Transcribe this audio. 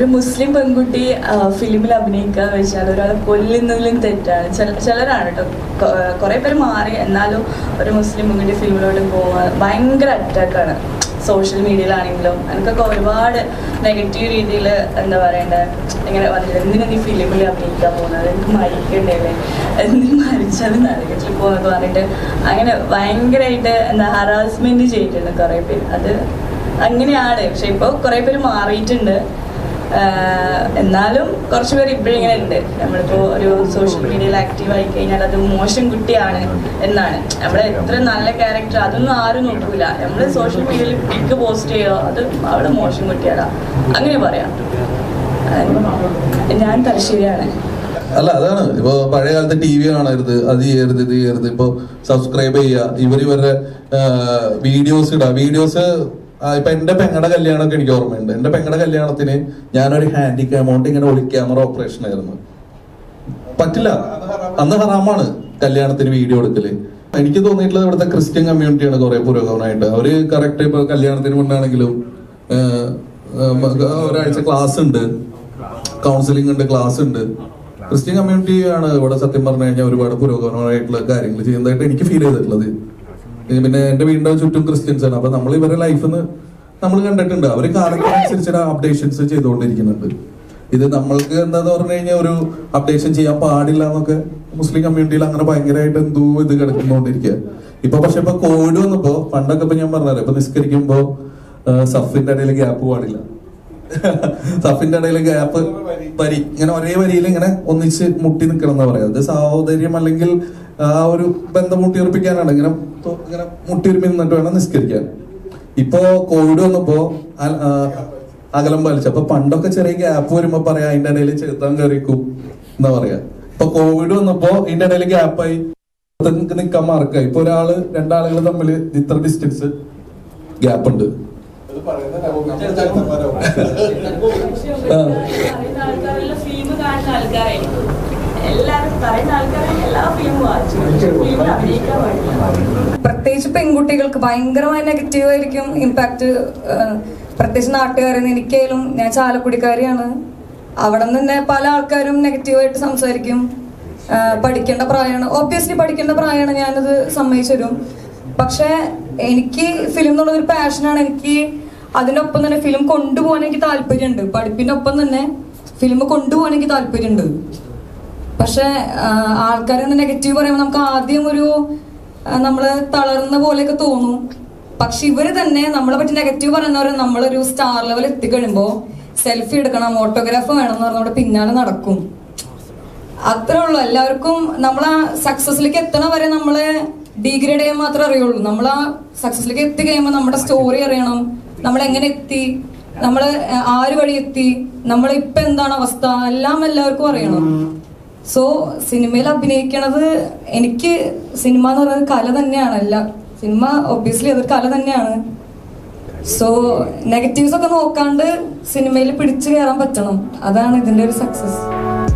ഒരു മുസ്ലിം പെൺകുട്ടി ഫിലിമിൽ അഭിനയിക്കുക വെച്ചാൽ ഒരാളെ കൊല്ലുന്നതിലും തെറ്റാണ് ചില- ചിലരാണ് കേട്ടോ കുറെ പേര് മാറി എന്നാലും ഒരു മുസ്ലിം പെൺകുട്ടി ഫിലിമിലോട്ട് പോവുക ഭയങ്കര അറ്റാക്കാണ് സോഷ്യൽ മീഡിയയിലാണെങ്കിലും എനിക്കൊക്കെ ഒരുപാട് നെഗറ്റീവ് രീതിയിൽ എന്താ പറയണ്ടേ ഇങ്ങനെ വന്നിട്ട് എന്തിനാ നീ ഫിലിമിൽ അഭിനയിക്കാൻ പോകുന്നത് എനിക്ക് മരിക്കണ്ടേ എന്തിനു മരിച്ചാലും നരകത്തിൽ പോകുന്നത് പറഞ്ഞിട്ട് അങ്ങനെ ഭയങ്കരമായിട്ട് എന്താ ഹറാസ്മെന്റ് ചെയ്തിട്ടുണ്ട് കുറേ പേര് അത് അങ്ങനെയാണ് പക്ഷെ ഇപ്പോൾ കുറേ പേര് മാറിയിട്ടുണ്ട് ആഹ് എന്നാലും കുറച്ച് പേര് ഇപ്പോഴും ഇങ്ങനെ ഉണ്ട് നമ്മളിപ്പോ ഒരു സോഷ്യൽ മീഡിയയിൽ ആക്റ്റീവ് ആയി കഴിഞ്ഞാൽ അത് മോശം കുട്ടിയാണ് എന്നാണ് നമ്മളെ എത്ര നല്ല ക്യാരക്ടർ അതൊന്നും ആരും നോക്കൂല നമ്മള് സോഷ്യൽ മീഡിയയിൽ പിക്ക് പോസ്റ്റ് ചെയ്യോ അത് അവിടെ മോശം കുട്ടിയാടാ അങ്ങനെ പറയാം ആഹ് ഞാൻ തലശ്ശേരിയാണ് അല്ല അതാണ് ഇപ്പൊ പഴയ കാലത്ത് ടി വി കാണരുത് അത് ചെയ്യരുത് ഇത് ചെയ്യരുത് ഇപ്പൊ സബ്സ്ക്രൈബ് ചെയ്യുക ഇവർ ഇവരുടെ വീഡിയോസ് ഇടുക വീഡിയോസ് ഇപ്പൊ എന്റെ പെങ്ങടെ കല്യാണമൊക്കെ എനിക്ക് ഓർമ്മയുണ്ട് എന്റെ പെങ്ങടെ കല്യാണത്തിന് ഞാനൊരു ഹാൻഡി ക്യാമൗണ്ട് ഇങ്ങനെ ഒളി ക്യാമറ ഓപ്പറേഷൻ ആയിരുന്നു പറ്റില്ല അന്ന് ഹറാമാണ് കല്യാണത്തിന് വീഡിയോ എടുക്കല് എനിക്ക് തോന്നിയിട്ടുള്ളത് ഇവിടുത്തെ ക്രിസ്ത്യൻ കമ്മ്യൂണിറ്റിയാണ് കുറെ പുരോഗമനമായിട്ട് അവര് കറക്റ്റ് ഇപ്പൊ കല്യാണത്തിന് മുന്നാണെങ്കിലും ഏഹ്, ഏഹ്, ഒരാഴ്ച ക്ലാസ് ഉണ്ട് കൗൺസിലിംഗ് ഉണ്ട് ക്ലാസ് ഉണ്ട് ക്രിസ്ത്യൻ കമ്മ്യൂണിറ്റി ആണ് ഇവിടെ സത്യം പറഞ്ഞു കഴിഞ്ഞാൽ ഒരുപാട് പുരോഗമനമായിട്ടുള്ള കാര്യങ്ങൾ ചെയ്യുന്നതായിട്ട് എനിക്ക് ഫീൽ ചെയ്തിട്ടുള്ളത് ഇത് പിന്നെ എന്റെ വീടിന്റെ ചുറ്റും ക്രിസ്ത്യൻസ് ആണ് അപ്പൊ നമ്മൾ ഇവരുടെ ലൈഫിൽ നിന്ന് നമ്മൾ കണ്ടിട്ടുണ്ട് അവർ കാലത്തിനനുസരിച്ച് അപ്ഡേഷൻസ് ചെയ്തുകൊണ്ടിരിക്കുന്നുണ്ട് ഇത് നമ്മൾക്ക് എന്താന്ന് പറഞ്ഞു കഴിഞ്ഞാൽ ഒരു അപ്ഡേഷൻ ചെയ്യാൻ പാടില്ല എന്നൊക്കെ മുസ്ലിം കമ്മ്യൂണിറ്റിയിൽ അങ്ങനെ ഭയങ്കരമായിട്ട് എന്തോ ഇത് കിടക്കുന്നോണ്ടിരിക്കുക ഇപ്പൊ പക്ഷെ ഇപ്പൊ കോവിഡ് വന്നപ്പോ പണ്ടൊക്കെ ഇപ്പൊ ഞാൻ പറഞ്ഞത് ഇപ്പൊ നിസ്കരിക്കുമ്പോ ആ, സഫിന്റെ ഇടയിൽ ഗ്യാപ്പ് പാടില്ല സഫിന്റെ ഇടയിൽ ഗ്യാപ്പ് വരി ഇങ്ങനെ ഒരേ വരിയിൽ ഇങ്ങനെ ഒന്നിച്ച് മുട്ടി നിൽക്കണം എന്ന് പറയാം അത് സാഹോദര്യം അല്ലെങ്കിൽ ആ ഒരു ബന്ധം മുട്ടിയുറപ്പിക്കാനാണ് ഇങ്ങനെ തൊ- ഇങ്ങനെ മുട്ടിയുരുമി നിന്നിട്ട് വേണം നിസ്കരിക്കാൻ ഇപ്പോ കോവിഡ് വന്നപ്പോ അ- ആ, അകലം പാലിച്ചു അപ്പൊ പണ്ടൊക്കെ ചെറിയ ഗ്യാപ്പ് വരുമ്പോ പറയാ അതിന്റെ ഇടയിൽ ചെറുത്താൻ കയറിക്കും എന്നാ പറയാ ഇപ്പൊ കോവിഡ് വന്നപ്പോ ഇതിന്റെ ഇടയിൽ ഗ്യാപ്പായി നിക്കാൻ മാർക്കായി ഇപ്പൊ ഒരാള് രണ്ടാളുകൾ തമ്മിൽ ഇത്ര ഡിസ്റ്റൻസ് ഗ്യാപ്പ് ഉണ്ട് ആ. പറയുന്ന ആൾക്കാരെല്ലാം ഫിലിം കാണുന്ന ആൾക്കാരായിരിക്കും എല്ലാവരും പറയുന്ന ആൾക്കാരും എല്ലാ ഫിലിമും വായിച്ചു ഫിലിമിൽ അഭിനയിക്കാൻ പാടില്ല പ്രത്യേകിച്ച് പെൺകുട്ടികൾക്ക് ഭയങ്കരമായ നെഗറ്റീവ് ആയിരിക്കും ഇമ്പാക്ട് പ്രത്യേകിച്ച് നാട്ടുകാരെന്ന് എനിക്കായാലും ഞാൻ ചാലക്കുടിക്കാരിയാണ് അവിടെ നിന്ന് തന്നെ പല ആൾക്കാരും നെഗറ്റീവായിട്ട് സംസാരിക്കും ആ, പഠിക്കേണ്ട പ്രായമാണ് ഓബ്വിയസ്ലി പഠിക്കേണ്ട പ്രായമാണ് ഞാനത് സമ്മതിച്ചു തരും പക്ഷെ എനിക്ക് ഫിലിം എന്നുള്ളത് ഒരു പാഷനാണ് എനിക്ക് അതിനൊപ്പം തന്നെ ഫിലിം കൊണ്ടുപോകാൻ എനിക്ക് താല്പര്യമുണ്ട് പഠിപ്പിന്റെ ഒപ്പം തന്നെ ഫിലിം കൊണ്ടുപോകാൻ എനിക്ക് താല്പര്യമുണ്ട് പക്ഷെ ആൾക്കാർ നെഗറ്റീവ് പറയുമ്പോൾ നമുക്ക് ആദ്യം ഒരു ആ, നമ്മള് തളർന്ന പോലെയൊക്കെ തോന്നും പക്ഷെ ഇവര് തന്നെ നമ്മളെ പറ്റി നെഗറ്റീവ് പറയുന്നവർ നമ്മളൊരു സ്റ്റാർ ലെവൽ എത്തിക്കഴിയുമ്പോ സെൽഫി എടുക്കണം ഓട്ടോഗ്രാഫ് വേണം എന്ന് പറഞ്ഞ നമ്മുടെ പിന്നാലെ നടക്കും അത്രേ ഉള്ളൂ എല്ലാവർക്കും നമ്മൾ ആ സക്സസിലേക്ക് എത്തണ വരെ നമ്മളെ ഡീഗ്രേഡ് ചെയ്യാൻ മാത്രമേ അറിയുള്ളൂ നമ്മൾ ആ സക്സസിലേക്ക് എത്തി കഴിയുമ്പോൾ നമ്മുടെ സ്റ്റോറി അറിയണം നമ്മൾ എങ്ങനെ എത്തി നമ്മൾ ആര് വഴി എത്തി നമ്മൾ ഇപ്പൊ എന്താണ് അവസ്ഥ എല്ലാം എല്ലാവർക്കും അറിയണം സോ സിനിമയിൽ അഭിനയിക്കണത് എനിക്ക് സിനിമ എന്ന് പറയുന്നത് കല തന്നെയാണ് അല്ല സിനിമ ഒബ്വിയസ്ലി അതൊരു കല തന്നെയാണ് സോ നെഗറ്റീവ്സ് ഒക്കെ നോക്കാണ്ട് സിനിമയിൽ പിടിച്ചു കയറാൻ പറ്റണം അതാണ് ഇതിന്റെ ഒരു സക്സസ്